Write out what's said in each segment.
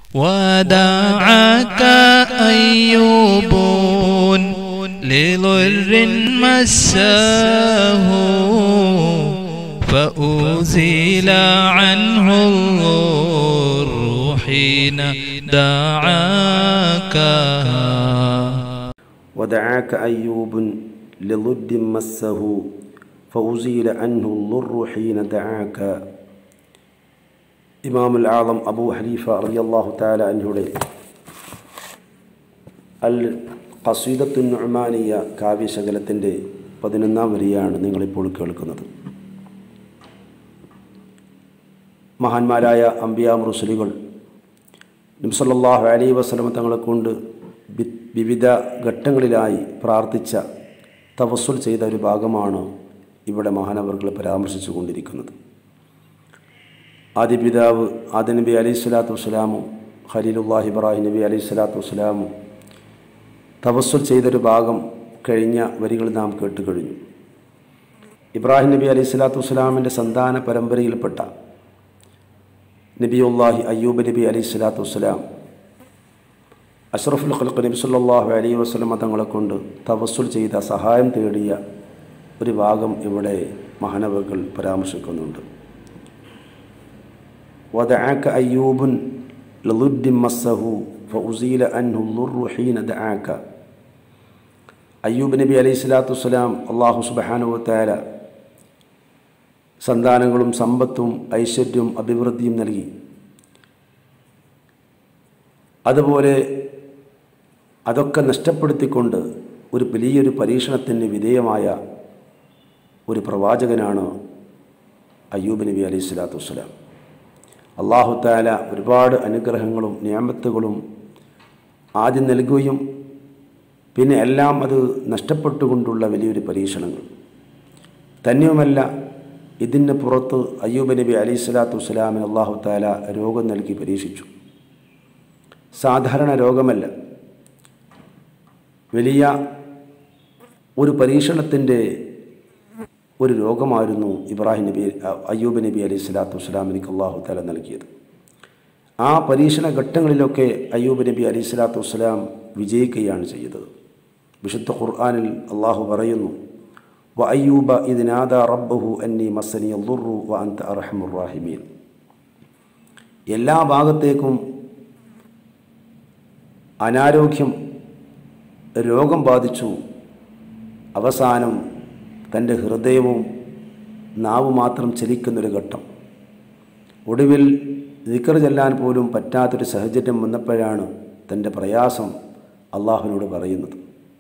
ودعاك أيوب لضر مساه فأزيل عنه الضر حين دعاك ودعاك أيوب لضد مسه فأزيل عنه الضر حين دعاك ഇമാം അൽ ആളം അബൂ ഹനീഫ റളിയല്ലാഹു തആല അൻഹുടെ അൽ ഖസീദത്തു നുഅ്മാനിയ കാവ്യശകലത്തിൻ്റെ പതിനൊന്നാം വരിയാണ് നിങ്ങളിപ്പോൾ കേൾക്കുന്നത് മഹാന്മാരായ അംബിയാ മുറുസലികൾ നിംസല്ലാഹു അലൈ വസ്ലമ തങ്ങളെ കൊണ്ട് വി- വിവിധ ഘട്ടങ്ങളിലായി പ്രാർത്ഥിച്ച തവസ്സുൽ ചെയ്ത ഒരു ഭാഗമാണ് ഇവിടെ മഹാനവർകൾ പരാമർശിച്ചു കൊണ്ടിരിക്കുന്നത് ആദ്യ പിതാവ് ആദ്യ നബി അലൈഹി സ്വലാത്തു വസ്സലാമും ഖലീലുല്ലാഹി ഇബ്രാഹിം നബി അലൈഹി സ്വലാത്തു വസ്സലാമും തവസ്സുൽ ചെയ്തൊരു ഭാഗം കഴിഞ്ഞ വരികൾ നാം കേട്ട് കഴിഞ്ഞു ഇബ്രാഹിം നബി അലൈഹി സ്വലാത്തു വസ്സലാമിൻ്റെ സന്താന പരമ്പരയിൽപ്പെട്ട നബിയുല്ലാഹി അയ്യൂബ് നബി അലൈഹി സ്വലാത്തു വസ്സലാം അഷ്റഫുൽ ഖൽഖ് നബി സല്ലല്ലാഹു അലൈഹി വസല്ലമ തങ്ങളെ കൊണ്ട് തവസ്സുൽ ചെയ്ത സഹായം തേടിയ ഒരു ഭാഗം ഇവിടെ മഹാനവകൾ പരാമർശിക്കുന്നുണ്ട് ودعاك أيوب لضد مسه فأزيل عنه الضر حين دعاك അയ്യൂബ് നബി അലൈഹി സ്വലാത്തു വസ്സലാം അള്ളാഹു സുബഹാനുവത്തായ സന്താനങ്ങളും സമ്പത്തും ഐശ്വര്യവും അഭിവൃദ്ധിയും നൽകി അതുപോലെ അതൊക്കെ നഷ്ടപ്പെടുത്തിക്കൊണ്ട് ഒരു വലിയൊരു പരീക്ഷണത്തിന് വിധേയമായ ഒരു പ്രവാചകനാണ് അയ്യൂബ് നബി അലൈഹി സ്വലാത്തു വസ്സലാം അള്ളാഹു താല ഒരുപാട് അനുഗ്രഹങ്ങളും നിയമത്തുകളും ആദ്യം നൽകുകയും പിന്നെ എല്ലാം അത് നഷ്ടപ്പെട്ടുകൊണ്ടുള്ള വലിയൊരു പരീക്ഷണങ്ങൾ തന്നെയുമല്ല ഇതിന് പുറത്ത് അയ്യൂബ് നബി അലൈഹി സ്വലാത്തു വസ്സലാമിന് അള്ളാഹു താല രോഗം നൽകി പരീക്ഷിച്ചു സാധാരണ രോഗമല്ല വലിയ ഒരു പരീക്ഷണത്തിൻ്റെ ഒരു രോഗമായിരുന്നു ഇബ്രാഹിം നബി അയ്യൂബ് നബി അലൈഹി സ്വലാത്തു വസ്സലാമിനിക്ക് അള്ളാഹു താല നൽകിയത് ആ പരീക്ഷണ ഘട്ടങ്ങളിലൊക്കെ അയ്യൂബ് നബി അലൈഹി സ്വലാത്തു വസ്സലാം വിജയിക്കുകയാണ് ചെയ്തത് വിശുദ്ധ ഖുർആാനിൽ അള്ളാഹു പറയുന്നു വ അയ്യൂബ ഇതിനാദ റബ്ബഹു അന്നി മസനി അല്ലുറു വ അന്ത അറഹമുറാഹിമീൻ എല്ലാ ഭാഗത്തേക്കും അനാരോഗ്യം രോഗം ബാധിച്ചു അവസാനം തൻ്റെ ഹൃദയവും നാവ് മാത്രം ചലിക്കുന്നൊരു ഘട്ടം ഒടുവിൽ ദിക്കർ ചെല്ലാൻ പോലും പറ്റാത്തൊരു സാഹചര്യം വന്നപ്പോഴാണ് തൻ്റെ പ്രയാസം അള്ളാഹുവിനോട് പറയുന്നത്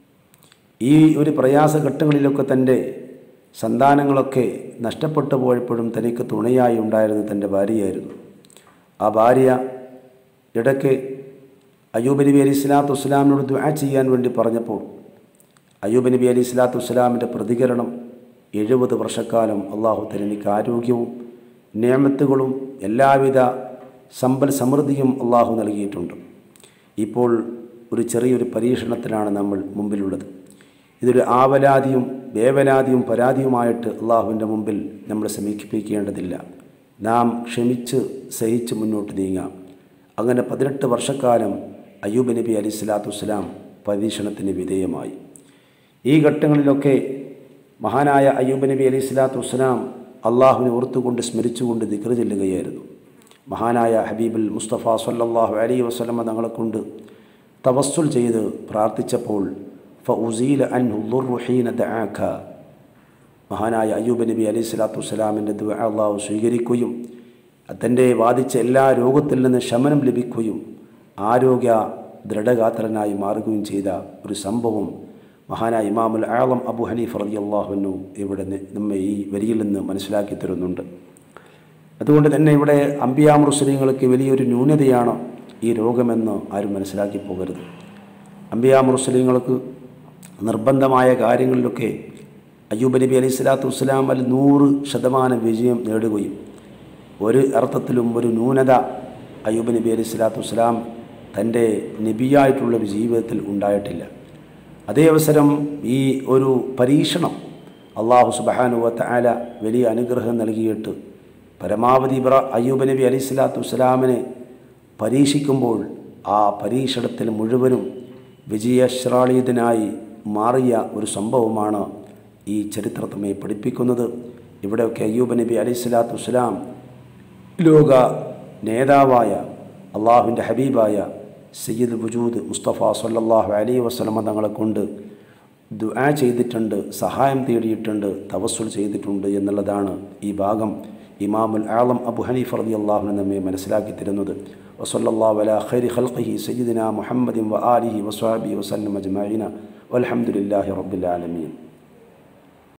ഈ ഒരു പ്രയാസഘട്ടങ്ങളിലൊക്കെ തൻ്റെ സന്താനങ്ങളൊക്കെ നഷ്ടപ്പെട്ടു പോയപ്പോഴും തനിക്ക് തുണയായി ഉണ്ടായിരുന്നത് തൻ്റെ ഭാര്യയായിരുന്നു ആ ഭാര്യ ഇടയ്ക്ക് അയ്യൂബ് നബി അലി സ്വലാത്തു വസ്സലാമിനോട് ദുആ ചെയ്യാൻ വേണ്ടി പറഞ്ഞപ്പോൾ അയ്യൂബ് നബി അലി സ്വലാത്തു വസ്സലാമിൻ്റെ പ്രതികരണം എഴുപത് വർഷക്കാലം അള്ളാഹു തനിക്ക് ആരോഗ്യവും നിയമത്തുകളും എല്ലാവിധ സമ്പൽ സമൃദ്ധിയും അള്ളാഹു നൽകിയിട്ടുണ്ട് ഇപ്പോൾ ഒരു ചെറിയൊരു പരീക്ഷണത്തിലാണ് നമ്മൾ മുമ്പിലുള്ളത് ഇതൊരു ആവലാതിയും വേവലാതിയും പരാതിയുമായിട്ട് അള്ളാഹുവിൻ്റെ മുമ്പിൽ നമ്മൾ സമീപിക്കേണ്ടതില്ല നാം ക്ഷമിച്ച് സഹിച്ച് മുന്നോട്ട് നീങ്ങാം അങ്ങനെ പതിനെട്ട് വർഷക്കാലം അയ്യൂബ് നബി അലി സ്വലാത്തു വസ്സലാം പരീക്ഷണത്തിന് വിധേയമായി ഈ ഘട്ടങ്ങളിലൊക്കെ മഹാനായ അയ്യൂബ് നബി അലൈഹി സ്വലാത്തു വസ്സലാം അള്ളാഹുവിനെ ഓർത്തുകൊണ്ട് സ്മരിച്ചുകൊണ്ട് ദിക്ർ ചെല്ലുകയായിരുന്നു മഹാനായ ഹബീബുൽ മുസ്തഫ സല്ലല്ലാഹു അലൈഹി വസ്ലമ തങ്ങളെ കൊണ്ട് തവസ്സുൽ ചെയ്ത് പ്രാർത്ഥിച്ചപ്പോൾ ഫഉസീല അൻഹു ഹീന ദആക മഹാനായ അയ്യൂബ് നബി അലൈഹി സ്വലാത്തു വസ്സലാമിൻ്റെ ദുആ അള്ളാഹു സ്വീകരിക്കുകയും തൻ്റെ ബാധിച്ച എല്ലാ രോഗത്തിൽ നിന്ന് ശമനം ലഭിക്കുകയും ആരോഗ്യ ദൃഢഗാത്രനായി മാറുകയും ചെയ്ത ഒരു സംഭവം മഹാനായ ഇമാമുൽ ആളം അബു ഹനീഫ് റതി അള്ളാഹുനു ഇവിടെ നി- നമ്മെ ഈ വരിയിൽ നിന്ന് മനസ്സിലാക്കി തരുന്നുണ്ട് അതുകൊണ്ട് തന്നെ ഇവിടെ അമ്പിയാ മുസ്ലിങ്ങൾക്ക് വലിയൊരു ന്യൂനതയാണ് ഈ രോഗമെന്ന് ആരും മനസ്സിലാക്കി പോകരുത് അമ്പിയാ മുസ്ലിങ്ങൾക്ക് നിർബന്ധമായ കാര്യങ്ങളിലൊക്കെ അയ്യൂബ് നബി അലൈഹി സ്വലാത്തു വസ്സലാം അൽ നൂറ് ശതമാനം വിജയം നേടുകയും ഒരു അർത്ഥത്തിലും ഒരു ന്യൂനത അയ്യൂബ് നബി അലൈഹി സ്വലാത്തു വസ്സലാം തൻ്റെ നബിയായിട്ടുള്ള ഒരു ജീവിതത്തിൽ ഉണ്ടായിട്ടില്ല അതേ അവസരം ഈ ഒരു പരീക്ഷണം അള്ളാഹു സുബാനുവത്ത ആല വലിയ അനുഗ്രഹം നൽകിയിട്ട് പരമാവധി ഇബ്ര അയ്യൂബ് നബി അലൈഹി സ്വലാത്തു വസ്സലാമിനെ പരീക്ഷിക്കുമ്പോൾ ആ പരീക്ഷണത്തിൽ മുഴുവനും വിജയശ്രാളീതനായി മാറിയ ഒരു സംഭവമാണ് ഈ ചരിത്രത്തമ്മയെ പഠിപ്പിക്കുന്നത് ഇവിടെയൊക്കെ അയ്യൂബ് നബി അലൈഹി സ്വലാത്തു വസ്സലാം ലോക നേതാവായ അള്ളാഹുവിൻ്റെ ഹബീബായ സയ്യിദ് വജൂദ് മുസ്തഫ സല്ലല്ലാഹു അലൈഹി വസ്ലമ തങ്ങളെ കൊണ്ട് ദുആ ചെയ്തിട്ടുണ്ട് സഹായം തേടിയിട്ടുണ്ട് തവസ്സുൽ ചെയ്തിട്ടുണ്ട് എന്നുള്ളതാണ് ഈ ഭാഗം ഇമാമുൽ ആളം അബു ഹനീഫ് റതി അള്ളാഹുനെ നമ്മെ മനസ്സിലാക്കി തരുന്നത് വസല്ലാ വല ഖൈരി ഖൽഖിഹി സയ്യിദിന മുഹമ്മദിൻ വ ആലിഹി വസ്വാബി വസല്ലം അജ്മഈന വൽഹംദുലില്ലാഹി റബ്ബിൽ ആലമീൻ